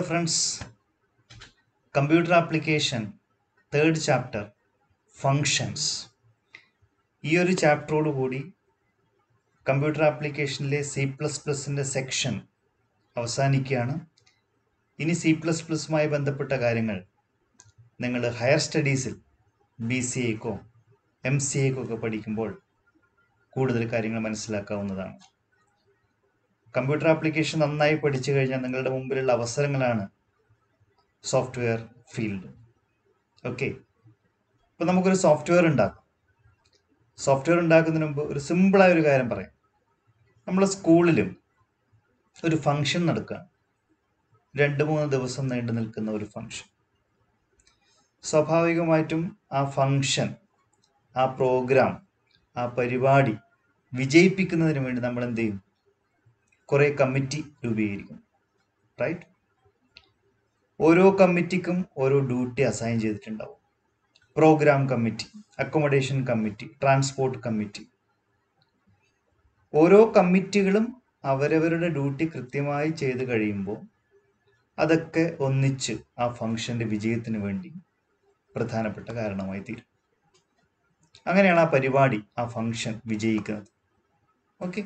friends computer application third chapter functions ഈ ഒരു ചാപ്റ്ററോട് കൂടി കമ്പ്യൂട്ടർ ആപ്ലിക്കേഷനിലെ സി പ്ലസ് പ്ലസിൻ്റെ സെക്ഷൻ അവസാനിക്കുകയാണ് ഇനി സി പ്ലസ് പ്ലസുമായി ബന്ധപ്പെട്ട കാര്യങ്ങൾ നിങ്ങൾ ഹയർ സ്റ്റഡീസിൽ ബി സി എക്കോ എം സി എക്കോ ഒക്കെ പഠിക്കുമ്പോൾ കൂടുതൽ കാര്യങ്ങൾ മനസ്സിലാക്കാവുന്നതാണ് കമ്പ്യൂട്ടർ ആപ്ലിക്കേഷൻ നന്നായി പഠിച്ചു കഴിഞ്ഞാൽ നിങ്ങളുടെ മുമ്പിലുള്ള അവസരങ്ങളാണ് സോഫ്റ്റ്വെയർ ഫീൽഡ് ഓക്കെ ഇപ്പം നമുക്കൊരു സോഫ്റ്റ്വെയർ ഉണ്ടാക്കാം സോഫ്റ്റ്വെയർ ഉണ്ടാക്കുന്നതിന് മുമ്പ് ഒരു സിമ്പിളായ ഒരു കാര്യം പറയാം നമ്മൾ സ്കൂളിലും ഒരു ഫങ്ഷൻ നടക്കുക രണ്ട് മൂന്ന് ദിവസം നീണ്ടു നിൽക്കുന്ന ഒരു ഫങ്ഷൻ സ്വാഭാവികമായിട്ടും ആ ഫങ്ഷൻ ആ പ്രോഗ്രാം ആ പരിപാടി വിജയിപ്പിക്കുന്നതിന് വേണ്ടി നമ്മൾ എന്ത് ചെയ്യും കുറേ കമ്മിറ്റി രൂപീകരിക്കും റൈറ്റ് ഓരോ കമ്മിറ്റിക്കും ഓരോ ഡ്യൂട്ടി അസൈൻ ചെയ്തിട്ടുണ്ടാവും programme committee accommodation committee transport committee ഓരോ കമ്മിറ്റികളും അവരവരുടെ ഡ്യൂട്ടി കൃത്യമായി ചെയ്ത് കഴിയുമ്പോൾ അതൊക്കെ ഒന്നിച്ച് ആ ഫംഗ്ഷന്റെ വിജയത്തിന് വേണ്ടി പ്രധാനപ്പെട്ട കാരണമായി തീരും അങ്ങനെയാണ് ആ പരിപാടി ആ ഫംഗ്ഷൻ വിജയിക്കുന്നത് ഓക്കെ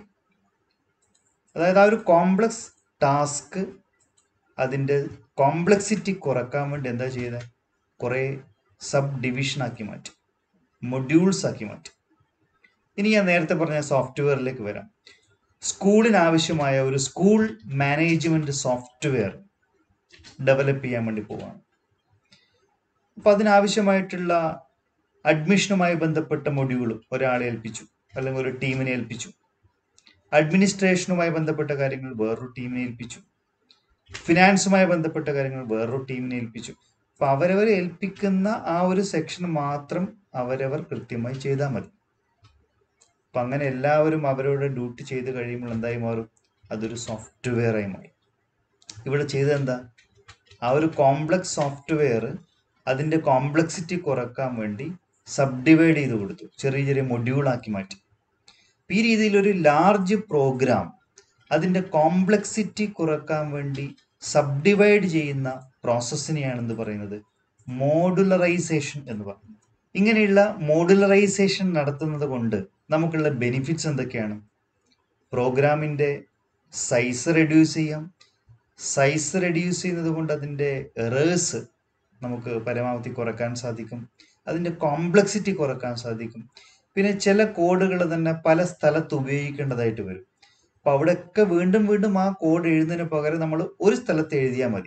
അതായത് ആ ഒരു കോംപ്ലക്സ് ടാസ്ക് അതിൻ്റെ കോംപ്ലക്സിറ്റി കുറക്കാൻ വേണ്ടി എന്താ ചെയ്തത് കുറേ സബ് ഡിവിഷൻ ആക്കി മാറ്റി മൊഡ്യൂൾസ് ആക്കി മാറ്റി ഇനി ഞാൻ നേരത്തെ പറഞ്ഞ സോഫ്റ്റ്വെയറിലേക്ക് വരാം സ്കൂളിന് ആവശ്യമായ ഒരു സ്കൂൾ മാനേജ്മെന്റ് സോഫ്റ്റ്വെയർ ഡെവലപ്പ് ചെയ്യാൻ വേണ്ടി പോവാണ് അപ്പൊ അതിനാവശ്യമായിട്ടുള്ള അഡ്മിഷനുമായി ബന്ധപ്പെട്ട മൊഡ്യൂൾ ഒരാളെ ഏൽപ്പിച്ചു അല്ലെങ്കിൽ ഒരു ടീമിനെ ഏൽപ്പിച്ചു അഡ്മിനിസ്ട്രേഷനുമായി ബന്ധപ്പെട്ട കാര്യങ്ങൾ വേറൊരു ടീമിനെ ഏൽപ്പിച്ചു ഫിനാൻസുമായി ബന്ധപ്പെട്ട കാര്യങ്ങൾ വേറൊരു ടീമിനെ ഏൽപ്പിച്ചു അപ്പൊ അവരവരെ ഏൽപ്പിക്കുന്ന ആ ഒരു സെക്ഷൻ മാത്രം അവരവർ കൃത്യമായി ചെയ്താൽ മതി അപ്പൊ അങ്ങനെ എല്ലാവരും അവരവരുടെ ഡ്യൂട്ടി ചെയ്ത് കഴിയുമ്പോൾ എന്തായി മാറും അതൊരു സോഫ്റ്റ്വെയർ ആയി മാറും ഇവിടെ ചെയ്തത് എന്താ ആ ഒരു കോംപ്ലക്സ് സോഫ്റ്റ്വെയർ അതിന്റെ കോംപ്ലക്സിറ്റി കുറക്കാൻ വേണ്ടി സബ് ഡിവൈഡ് ചെയ്ത് കൊടുത്തു ചെറിയ ചെറിയ മൊഡ്യൂളാക്കി മാറ്റി ഈ രീതിയിൽ ഒരു ലാർജ് പ്രോഗ്രാം അതിന്റെ കോംപ്ലക്സിറ്റി കുറക്കാൻ വേണ്ടി സബ് ഡിവൈഡ് ചെയ്യുന്ന പ്രോസസ്സിനെയാണ് എന്ത് പറയുന്നത് മോഡുലറൈസേഷൻ എന്ന് പറയുന്നത് ഇങ്ങനെയുള്ള മോഡുലറൈസേഷൻ നടത്തുന്നത് കൊണ്ട് നമുക്കുള്ള ബെനിഫിറ്റ്സ് എന്തൊക്കെയാണ് പ്രോഗ്രാമിന്റെ സൈസ് റെഡ്യൂസ് ചെയ്യാം സൈസ് റെഡ്യൂസ് ചെയ്യുന്നത് കൊണ്ട് അതിൻ്റെ എറേഴ്സ് നമുക്ക് പരമാവധി കുറക്കാൻ സാധിക്കും അതിൻ്റെ കോംപ്ലക്സിറ്റി കുറക്കാൻ സാധിക്കും പിന്നെ ചില കോഡുകൾ തന്നെ പല സ്ഥലത്ത് ഉപയോഗിക്കേണ്ടതായിട്ട് വരും അപ്പൊ അവിടെയൊക്കെ വീണ്ടും വീണ്ടും ആ കോഡ് എഴുതുന്നതിന് പകരം നമ്മൾ ഒരു സ്ഥലത്ത് എഴുതിയാൽ മതി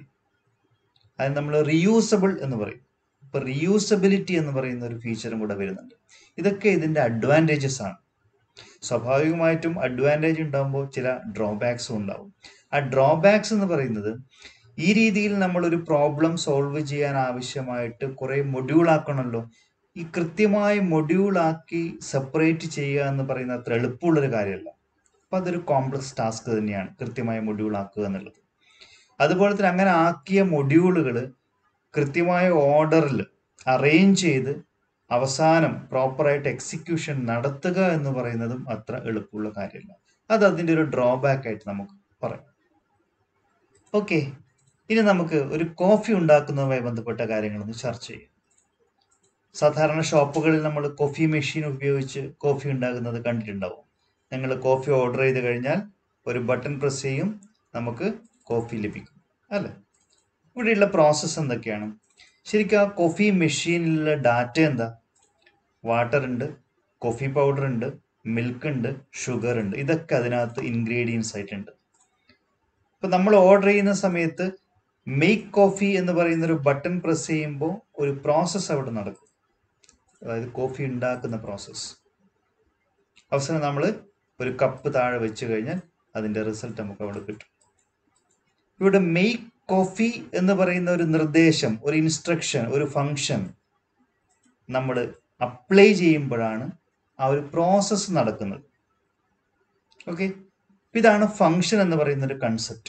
അത് നമ്മൾ റീയൂസബിൾ എന്ന് പറയും ഇപ്പൊ റീയൂസബിലിറ്റി എന്ന് പറയുന്ന ഒരു ഫീച്ചറും കൂടെ വരുന്നുണ്ട് ഇതൊക്കെ ഇതിന്റെ അഡ്വാൻറ്റേജസ് ആണ് സ്വാഭാവികമായിട്ടും അഡ്വാൻറ്റേജ് ഉണ്ടാകുമ്പോൾ ചില ഡ്രോബാക്സും ഉണ്ടാവും ആ ഡ്രോബാക്സ് എന്ന് പറയുന്നത് ഈ രീതിയിൽ നമ്മൾ ഒരു പ്രോബ്ലം സോൾവ് ചെയ്യാൻ ആവശ്യമായിട്ട് കുറെ മൊഡ്യൂൾ ആക്കണമല്ലോ ഈ കൃത്യമായി മൊഡ്യൂൾ ആക്കി സെപ്പറേറ്റ് ചെയ്യുക എന്ന് പറയുന്ന അത്ര എളുപ്പമുള്ളൊരു കാര്യമല്ല അപ്പൊ അതൊരു കോംപ്ലക്സ് ടാസ്ക് തന്നെയാണ് കൃത്യമായ മൊഡ്യൂൾ ആക്കുക എന്നുള്ളത് അതുപോലെ തന്നെ അങ്ങനെ ആക്കിയ മൊഡ്യൂളുകൾ കൃത്യമായ ഓർഡറിൽ അറേഞ്ച് ചെയ്ത് അവസാനം പ്രോപ്പറായിട്ട് എക്സിക്യൂഷൻ നടത്തുക എന്ന് പറയുന്നതും അത്ര എളുപ്പമുള്ള കാര്യമല്ല അത് അതിൻ്റെ ഒരു ഡ്രോബാക്ക് ആയിട്ട് നമുക്ക് പറയാം ഓക്കെ ഇനി നമുക്ക് ഒരു കോഫി ഉണ്ടാക്കുന്നതുമായി ബന്ധപ്പെട്ട കാര്യങ്ങളൊന്ന് ചർച്ച ചെയ്യാം സാധാരണ ഷോപ്പുകളിൽ നമ്മൾ കോഫി മെഷീൻ ഉപയോഗിച്ച് കോഫി ഉണ്ടാകുന്നത് കണ്ടിട്ടുണ്ടാവും നിങ്ങൾ കോഫി ഓർഡർ ചെയ്ത് കഴിഞ്ഞാൽ ഒരു ബട്ടൺ പ്രസ് ചെയ്യും നമുക്ക് കോഫി ലഭിക്കും അല്ലേ ഇവിടെയുള്ള പ്രോസസ്സ് എന്തൊക്കെയാണ് ശരിക്കും ആ കോഫി മെഷീനിലുള്ള ഡാറ്റ എന്താ വാട്ടർ ഉണ്ട് കോഫി പൗഡർ ഉണ്ട് മിൽക്ക് ഉണ്ട് ഷുഗർ ഉണ്ട് ഇതൊക്കെ അതിനകത്ത് ഇൻഗ്രീഡിയൻസ് ആയിട്ടുണ്ട് ഇപ്പൊ നമ്മൾ ഓർഡർ ചെയ്യുന്ന സമയത്ത് മേക്ക് കോഫി എന്ന് പറയുന്ന ഒരു ബട്ടൺ പ്രസ് ചെയ്യുമ്പോൾ ഒരു പ്രോസസ്സ് അവിടെ നടക്കും അതായത് കോഫി ഉണ്ടാക്കുന്ന പ്രോസസ്സ് അവസാനം നമ്മൾ ഒരു കപ്പ് താഴെ വെച്ച് കഴിഞ്ഞാൽ അതിന്റെ റിസൾട്ട് നമുക്ക് അവിടെ കിട്ടും ഇവിടെ മെയ്ക്ക് കോഫി എന്ന് പറയുന്ന ഒരു നിർദ്ദേശം ഒരു ഇൻസ്ട്രക്ഷൻ ഒരു ഫങ്ഷൻ നമ്മൾ അപ്ലൈ ചെയ്യുമ്പോഴാണ് ആ ഒരു പ്രോസസ്സ് നടക്കുന്നത് ഓക്കെ ഇതാണ് ഫങ്ഷൻ എന്ന് പറയുന്ന ഒരു കൺസെപ്റ്റ്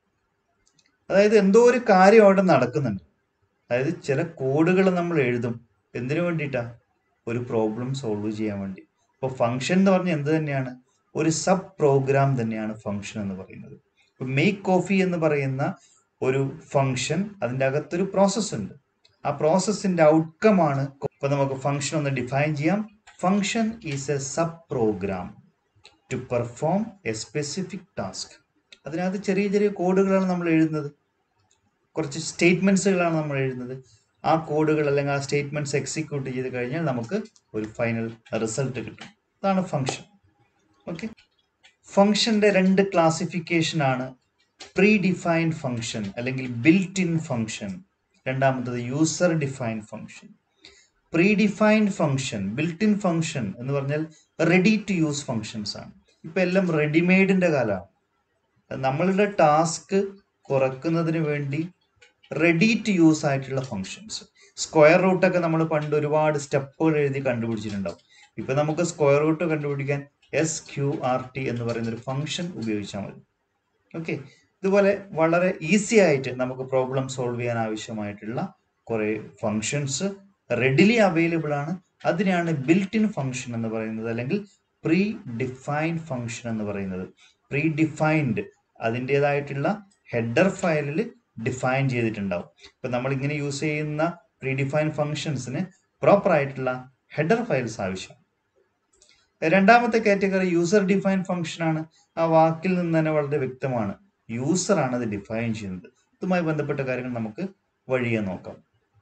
അതായത് എന്തോ ഒരു കാര്യം അവിടെ നടക്കുന്നുണ്ട് അതായത് ചില കോഡുകൾ നമ്മൾ എഴുതും എന്തിനു വേണ്ടിയിട്ടാ ഒരു പ്രോബ്ലം സോൾവ് ചെയ്യാൻ വേണ്ടി അപ്പോൾ ഫങ്ഷൻ എന്ന് പറഞ്ഞാൽ എന്ത് തന്നെയാണ് ഒരു സബ് പ്രോഗ്രാം തന്നെയാണ് ഫങ്ഷൻ എന്ന് പറയുന്നത് ഇപ്പൊ മേക്ക് കോഫി എന്ന് പറയുന്ന ഒരു ഫംഗ്ഷൻ അതിൻ്റെ അകത്തൊരു പ്രോസസ്സ് ഉണ്ട് ആ പ്രോസസ്സിന്റെ ഔട്ട്കം ആണ് ഇപ്പൊ നമുക്ക് ഫംഗ്ഷൻ ഒന്ന് ഡിഫൈൻ ചെയ്യാം function is a sub program to perform a specific task അതിനകത്ത് ചെറിയ ചെറിയ കോഡുകളാണ് നമ്മൾ എഴുതുന്നത് കുറച്ച് സ്റ്റേറ്റ്മെന്റ്സുകളാണ് നമ്മൾ എഴുതുന്നത് ആ കോഡുകൾ അല്ലെങ്കിൽ ആ സ്റ്റേറ്റ്മെന്റ്സ് എക്സിക്യൂട്ട് ചെയ്ത് കഴിഞ്ഞാൽ നമുക്ക് ഒരു ഫൈനൽ റിസൾട്ട് കിട്ടും അതാണ് ഫംഗ്ഷൻ ഓക്കെ ഫംഗ്ഷന്റെ രണ്ട് ക്ലാസിഫിക്കേഷൻ ആണ് പ്രീ ഡിഫൈൻഡ് ഫംഗ്ഷൻ അല്ലെങ്കിൽ ബിൽറ്റ് ഇൻ ഫംഗ്ഷൻ രണ്ടാമത്തത് user defined function pre defined function built in function എന്ന് പറഞ്ഞാൽ റെഡി ടു യൂസ് ഫംഗ്ഷൻസ് ആണ് ഇപ്പൊ എല്ലാം റെഡിമെയ്ഡിന്റെ കാലമാണ് നമ്മളുടെ ടാസ്ക് കുറക്കുന്നതിന് വേണ്ടി റെഡി ടു യൂസ് ആയിട്ടുള്ള ഫംഗ്ഷൻസ് സ്ക്വയർ റൂട്ടൊക്കെ നമ്മൾ പണ്ട് ഒരുപാട് സ്റ്റെപ്പുകൾ എഴുതി കണ്ടുപിടിച്ചിട്ടുണ്ടാവും ഇപ്പൊ നമുക്ക് സ്ക്വയർ റൂട്ട് കണ്ടുപിടിക്കാൻ എസ് ക്യു ആർ ടി എന്ന് പറയുന്ന ഒരു ഫംഗ്ഷൻ ഉപയോഗിച്ചാൽ മതി ഓക്കെ ഇതുപോലെ വളരെ ഈസി ആയിട്ട് നമുക്ക് പ്രോബ്ലം സോൾവ് ചെയ്യാൻ ആവശ്യമായിട്ടുള്ള കുറെ ഫങ്ഷൻസ് റെഡിലി അവൈലബിൾ ആണ് അതിനെയാണ് ബിൽറ്റ് ഇൻ ഫംഗ്ഷൻ എന്ന് പറയുന്നത് അല്ലെങ്കിൽ പ്രീ ഡിഫൈൻഡ് ഫംഗ്ഷൻ എന്ന് പറയുന്നത് പ്രീ ഡിഫൈൻഡ് അതിൻ്റെതായിട്ടുള്ള ഹെഡർ ഫയലിൽ ഡിഫൈൻ ചെയ്തിട്ടുണ്ടാവും ഇപ്പൊ നമ്മൾ ഇങ്ങനെ യൂസ് ചെയ്യുന്ന പ്രീ ഡിഫൈൻഡ് ഫംഗ്ഷൻസിന് പ്രോപ്പർ ആയിട്ടുള്ള ഹെഡർ ഫയൽസ് ആവശ്യം രണ്ടാമത്തെ കാറ്റഗറി യൂസർ ഡിഫൈൻ ഫംഗ്ഷൻ ആണ് ആ വാക്കിൽ നിന്ന് തന്നെ വളരെ വ്യക്തമാണ് യൂസർ ആണ് അത് ഡിഫൈൻ ചെയ്യുന്നത് ഇതുമായി ബന്ധപ്പെട്ട കാര്യങ്ങൾ നമുക്ക് വഴിയെ നോക്കാം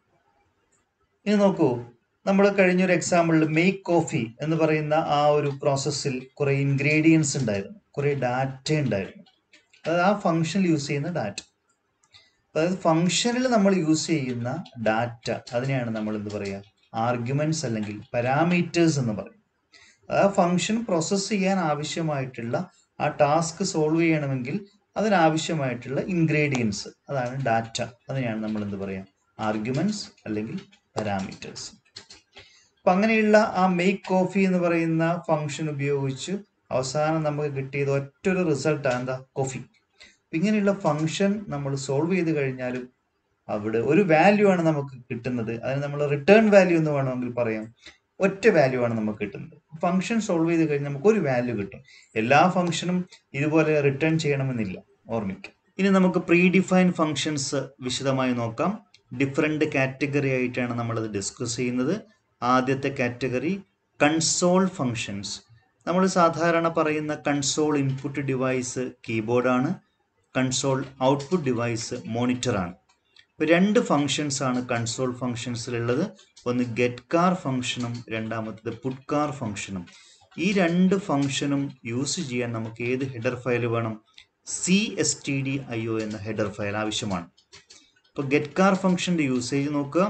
ഇനി നോക്കൂ നമ്മൾ കഴിഞ്ഞൊരു എക്സാമ്പിളിൽ മെയ്ക്ക് കോഫി എന്ന് പറയുന്ന ആ ഒരു പ്രോസസ്സിൽ കുറെ ഇൻഗ്രീഡിയൻസ് ഉണ്ടായിരുന്നു കുറെ ഡാറ്റ ഉണ്ടായിരുന്നു അതായത് ആ ഫംഗ്ഷനിൽ യൂസ് ചെയ്യുന്ന ഡാറ്റ അതായത് ഫംഗ്ഷനിൽ നമ്മൾ യൂസ് ചെയ്യുന്ന ഡാറ്റ അതിനെയാണ് നമ്മൾ എന്ത് പറയുക ആർഗ്യുമെന്റ്സ് അല്ലെങ്കിൽ പാരാമീറ്റേഴ്സ് എന്ന് പറയും ആ ഫംഗ്ഷൻ പ്രോസസ്സ് ചെയ്യാൻ ആവശ്യമായിട്ടുള്ള ആ ടാസ്ക് സോൾവ് ചെയ്യണമെങ്കിൽ അതിനാവശ്യമായിട്ടുള്ള ഇൻഗ്രീഡിയൻസ് അതാണ് ഡാറ്റ അതിനെയാണ് നമ്മൾ എന്ത് പറയുക ആർഗ്യുമെന്റ്സ് അല്ലെങ്കിൽ പാരാമീറ്റേഴ്സ് അപ്പൊ അങ്ങനെയുള്ള ആ മെയ്ക്ക് കോഫി എന്ന് പറയുന്ന ഫംഗ്ഷൻ ഉപയോഗിച്ച് അവസാനം നമുക്ക് കിട്ടിയത് ഒറ്റൊരു റിസൾട്ടാണ് എന്താ കോഫി ഇങ്ങനെയുള്ള ഫംഗ്ഷൻ നമ്മൾ സോൾവ് ചെയ്ത് കഴിഞ്ഞാലും അവിടെ ഒരു വാല്യൂ ആണ് നമുക്ക് കിട്ടുന്നത് അതിന് നമ്മൾ റിട്ടേൺ വാല്യൂ എന്ന് വേണമെങ്കിൽ പറയാം ഒറ്റ വാല്യൂ ആണ് നമുക്ക് കിട്ടുന്നത് ഫംഗ്ഷൻ സോൾവ് ചെയ്ത് കഴിഞ്ഞാൽ നമുക്ക് ഒരു വാല്യൂ കിട്ടും എല്ലാ ഫംഗ്ഷനും ഇതുപോലെ റിട്ടേൺ ചെയ്യണമെന്നില്ല ഓർമ്മിക്കുക ഇനി നമുക്ക് പ്രീ ഡിഫൈൻ ഫംഗ്ഷൻസ് വിശദമായി നോക്കാം ഡിഫറെന്റ് കാറ്റഗറി ആയിട്ടാണ് നമ്മളത് ഡിസ്കസ് ചെയ്യുന്നത് ആദ്യത്തെ കാറ്റഗറി കൺസോൾ ഫങ്ഷൻസ് നമ്മൾ സാധാരണ പറയുന്ന കൺസോൾ ഇൻപുട്ട് ഡിവൈസ് കീബോർഡാണ് കൺസോൾ ഔട്ട്പുട്ട് ഡിവൈസ് മോണിറ്ററാണ് ഇപ്പോൾ രണ്ട് ഫങ്ഷൻസ് ആണ് കൺസോൾ ഫങ്ഷൻസിലുള്ളത് ഒന്ന് ഗെറ്റ് കാർ ഫങ്ഷനും രണ്ടാമത്തത് പുട്ട് കാർ ഫങ്ഷനും ഈ രണ്ട് ഫങ്ഷനും യൂസ് ചെയ്യാൻ നമുക്ക് ഏത് ഹെഡർ ഫയൽ വേണം C S T D I O എന്ന ഹെഡർ ഫയൽ ആവശ്യമാണ് ഇപ്പോൾ ഗെറ്റ് കാർ ഫംഗ്ഷന്റെ യൂസേജ് നോക്കുക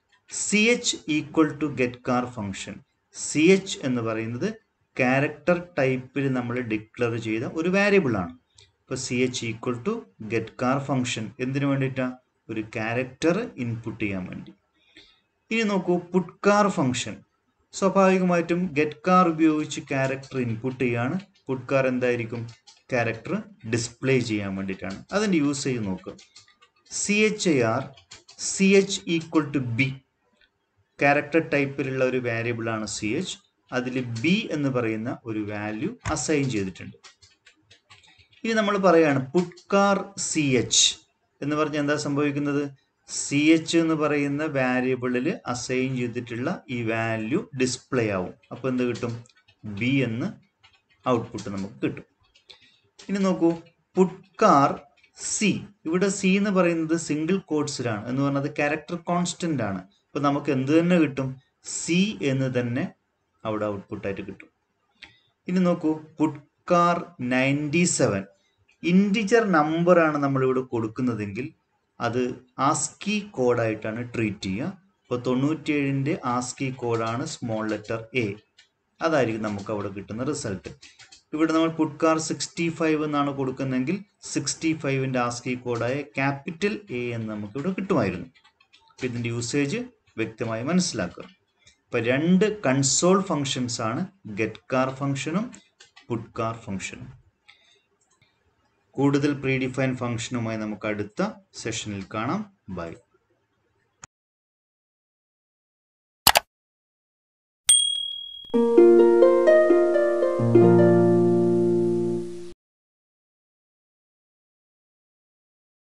C H equal to get char function C H എന്ന് പറയുന്നത് ക്യാരക്ടർ ടൈപ്പിൽ നമ്മൾ ഡിക്ലെയർ ചെയ്ത ഒരു വേരിയബിൾ ആണ് ഇപ്പോൾ C H equal to get char function എന്തിനു വേണ്ടിയിട്ടാണ് ഒരു ക്യാരക്ടർ ഇൻപുട്ട് ചെയ്യാൻ വേണ്ടി ഇനി നോക്കൂ പുട്ട് കാർ ഫംഗ്ഷൻ സ്വാഭാവികമായിട്ടും ഗെറ്റ് കാർ ഉപയോഗിച്ച് ക്യാരക്ടർ ഇൻപുട്ട് ചെയ്യാണ് പുട്ട് കാർ എന്തായിരിക്കും ക്യാരക്ടർ ഡിസ്പ്ലേ ചെയ്യാൻ വേണ്ടിയിട്ടാണ് അതിൻ്റെ യൂസേജ് നോക്കുക C H I R C H equal to B character ടൈപ്പിലുള്ള ഒരു വേരിയബിൾ ആണ് സി എച്ച് അതിൽ ബി എന്ന് പറയുന്ന ഒരു വാല്യൂ അസൈൻ ചെയ്തിട്ടുണ്ട് ഇനി നമ്മൾ പറയാണ് പുട്കാർ സി എച്ച് എന്ന് പറഞ്ഞാൽ എന്താ സംഭവിക്കുന്നത് സി എച്ച് എന്ന് പറയുന്ന വാരിയബിളിൽ അസൈൻ ചെയ്തിട്ടുള്ള ഈ വാല്യൂ ഡിസ്പ്ലേ ആവും അപ്പോൾ എന്ത് കിട്ടും ബി എന്ന് ഔട്ട്പുട്ട് നമുക്ക് കിട്ടും ഇനി നോക്കൂ പുട്കാർ സി ഇവിടെ സി എന്ന് പറയുന്നത് സിംഗിൾ കോഡ്സിലാണ് എന്ന് പറഞ്ഞത് ക്യാരക്ടർ കോൺസ്റ്റന്റ് ആണ് അപ്പൊ നമുക്ക് എന്ത് തന്നെ കിട്ടും സി എന്ന് തന്നെ അവിടെ ഔട്ട്പുട്ട് ആയിട്ട് കിട്ടും ഇനി നോക്കൂ put char ninety seven integer number ആണ് നമ്മൾ ഇവിടെ കൊടുക്കുന്നതെങ്കിൽ അത് ആസ്കി കോഡായിട്ടാണ് ട്രീറ്റ് ചെയ്യുക ഇപ്പോൾ തൊണ്ണൂറ്റിയേഴിൻ്റെ ആസ്കി കോഡാണ് സ്മോൾ ലെറ്റർ എ അതായിരിക്കും നമുക്ക് അവിടെ കിട്ടുന്ന റിസൾട്ട് ഇവിടെ നമ്മൾ പുട്കാർ സിക്സ്റ്റി ഫൈവ് എന്നാണ് കൊടുക്കുന്നതെങ്കിൽ സിക്സ്റ്റി ഫൈവിൻ്റെ ആസ്കി കോഡായ ക്യാപിറ്റൽ എ എന്ന് നമുക്ക് ഇവിടെ കിട്ടുമായിരുന്നു അപ്പം ഇതിൻ്റെ യൂസേജ് വ്യക്തമായി മനസ്സിലാക്കുക ഇപ്പം രണ്ട് കൺസോൾ ഫങ്ഷൻസ് ആണ് ഗെറ്റ് കാർ ഫംഗ്ഷനും പുട്ട് കാർ ഫംഗ്ഷനും കൂടുതൽ പ്രീ ഡിഫൈൻ ഫംഗ്ഷനുമായി നമുക്ക് അടുത്ത സെഷനിൽ കാണാം ബൈ thank you